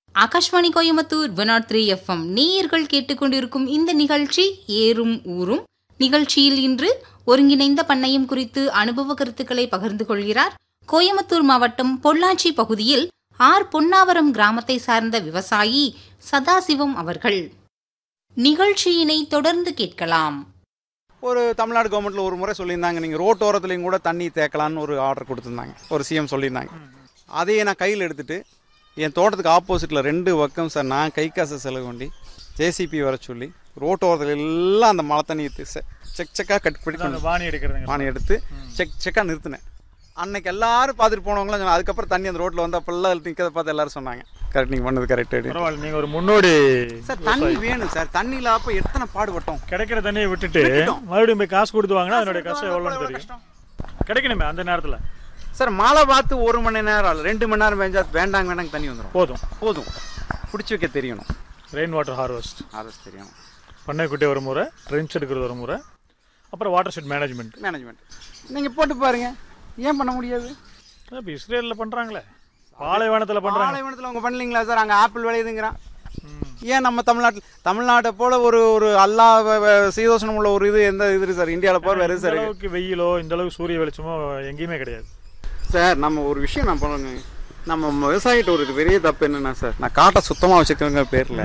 Akashvani Coimbatore one naught three FM நேயர்கள் கேட்டுக்கொண்டிருக்கும் இந்த நிகழ்ச்சி ஏறும் ஊரும் நிகழ்ச்சியில் இன்று ஒருங்கிணைந்த பண்ணையம் குறித்து அனுபவ கருத்துக்களை பகிர்ந்து கொள்கிறார் கோயம்புத்தூர் மாவட்டம் பொள்ளாச்சி பகுதியில் ஆர் பொன்னாவரம் கிராமத்தை சார்ந்த விவசாயி சதாசிவம் அவர்கள் நிகழ்ச்சியினை தொடர்ந்து கேட்கலாம் ஒரு தமிழ்நாடு கவர்மெண்ட்ல ஒரு முறை சொல்லியிருந்தாங்க நீங்கள் ரோட்டோரத்துலையும் கூட தண்ணி தேக்கலான்னு ஒரு ஆர்டர் கொடுத்துருந்தாங்க ஒரு சிஎம் சொல்லியிருந்தாங்க அதையே நான் கையில் எடுத்துட்டு என் தோட்டத்துக்கு ஆப்போசிட்டில் ரெண்டு பக்கம் சார் நான் கை காசு செலவு பண்ணி ஜேசிபி வர சொல்லி ரோட்டோரத்தில் எல்லாம் அந்த மழை தண்ணி எடுத்து செ- செக் செக்காக கட் பண்ணி அந்த வாணி எடுக்கிறதுங்க பானை எடுத்து செக் செக்காக நிறுத்தினேன் அன்னைக்கு எல்லாரும் பார்த்துட்டு போனவங்களாம் சொன்னாங்க அதுக்கப்புறம் தண்ணி அந்த ரோட்டில் வந்து அப்பெல்லாம் நிற்கிறத பார்த்து எல்லாரும் சொன்னாங்க கரெக்ட் நீங்கள் பண்ணது கரெக்ட் பரவாயில்ல நீங்க ஒரு முன்னோடி சார் தண்ணி வேணும் சார் தண்ணியில் அப்போ எத்தனை பாடுபட்டோம் கிடைக்கிற தண்ணியை விட்டுட்டு விட்டுட்டோம். மறுபடியும் போய் காசு கொடுத்து வாங்கினா அதனுடைய கஷ்டம் எவ்வளோன்னு எவ்வளவு தெரியும் கஷ்டம். கிடைக்கணுமே அந்த நேரத்துல சார் மழை பார்த்து ஒரு மணி நேரம் இல்ல, ரெண்டு மணி நேரம் பெஞ்சா வேண்டாங்க வேண்டாங்க தண்ணி வந்துடும் போதும் போதும் பிடிச்சி வைக்க தெரியணும் ரெயின் வாட்டர் ஹார்வெஸ்ட் அரசு தெரியணும் பண்ணை குட்டி ஒரு முறை ட்ரென்ச் எடுக்கிறது ஒரு முறை அப்புறம் வாட்டர் ஷெட் மேனேஜ்மெண்ட் மேனேஜ்மெண்ட் நீங்கள் போட்டு பாருங்க ஏன் பண்ண முடியாது இப்போ இஸ்ரேலில் பண்றாங்களே பாலைவனத்தில் பண்றாங்க பாலைவனத்தில் அவங்க பண்ணலீங்களா சார் அங்கே ஆப்பிள் விளையுதுங்கிறான் ஏன் நம்ம தமிழ்நாட்டில் தமிழ்நாட்டை போல ஒரு ஒரு அல்லா வ- வ- சீதோஷணம் உள்ள ஒரு இது எந்த இது இருக்கு சார் இந்தியாவில் போகிற வேறு இந்த சார் இருக்கு அளவுக்கு வெயிலோ இந்த அளவுக்கு சூரிய வெளிச்சமோ எங்கேயுமே கிடையாது சார் நம்ம ஒரு விஷயம் நான் பண்ணுங்க நம்ம விவசாயிகிட்ட ஒரு பெரிய தப்பு என்னன்னா சார் நான் காட்டை சுத்தமாக வச்சுக்கிறேங்க பேரில்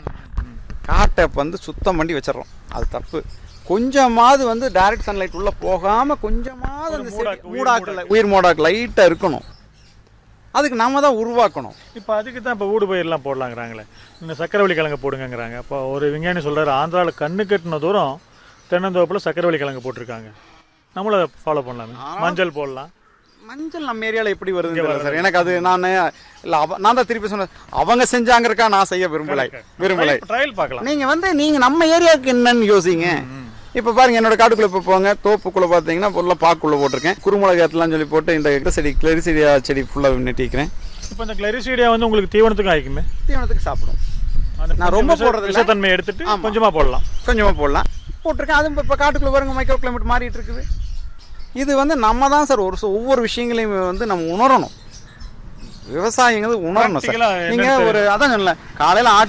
காட்டை வந்து சுத்தம் பண்ணி வச்சிடறோம் அது தப்பு கொஞ்சமாவது வந்து டைரக்ட் சன்லைட் உள்ள போகாம கொஞ்சமாவது ஒரு அந்த மூடாக்கு, செடி- உயிர் மூடாக்குல உயிர் மூடாக்கு லைட்டாக இருக்கணும் அதுக்கு நம்ம தான் உருவாக்கணும் இப்போ அதுக்கு தான் இப்போ ஊடு பயிரெலாம் போடலாங்கிறாங்களே இந்த சக்கரவள்ளி கிழங்கு போடுங்கங்கிறாங்க இப்போ ஒரு விஞ்ஞானி சொல்றாரு ஆந்திராவில் கண்ணு கட்டின தூரம் தென்னந்தோப்பில் சக்கரவள்ளி கிழங்கு போட்டிருக்காங்க நம்மளும் அதை ஃபாலோ பண்ணலாமே மஞ்சள் போடலாம் மஞ்சள் நம்ம ஏரியாவில் எப்படி வருதுன்னு தெரியல சார் எனக்கு அது நான் இல்லை அவ நான் தான் திருப்பி சொன்னேன் அவங்க செஞ்சாங்கறக்கா நான் செய்ய விரும்பலை விரும்பலை ட்ரையல் பார்க்கலாம் நீங்க வந்து நீங்க நம்ம ஏரியாவுக்கு என்னன்னு யோசிங்க இப்ப பாருங்க என்னோட காட்டுக்குள்ள இப்ப போங்க தோப்புக்குள்ள பாத்தீங்கன்னா ஃபுல்லா பாக்குள்ள போட்டிருக்கேன் குறுமிளகாத்தெல்லாம் சொல்லி போட்டு இந்த இந்த செடி கிளரிசெடியா செடி ஃபுல்லா நெட்டிக்கிறேன் இப்போ இந்த கிளரிசீடியா வந்து உங்களுக்கு தீவனத்துக்கும் ஆயிக்குமே தீவனத்துக்கு சாப்பிடும் அந்த நான் ரொம்ப கொஞ்சம் விஷ- போடுறது இல்ல. விஷத்தன்மை எடுத்துட்டு ஆமா. கொஞ்சமா போடலாம் கொஞ்சமா போடலாம் போட்டிருக்கேன் அதுவும் இப்ப காட்டுக்குள்ள பாருங்க மைக்ரோ கிளைமேட் மாறிட்டு இருக்குது இது வந்து நம்ம தான் சார் ஒரு சு- ஒவ்வொரு விஷயங்களையும் வந்து நம்ம உணரணும் விவசாயிங்கிறது உணரணும் சார் Practical ஆ நீங்க என்னன்னு ஒரு அதான் சொல்லல காலையில ஆட்டு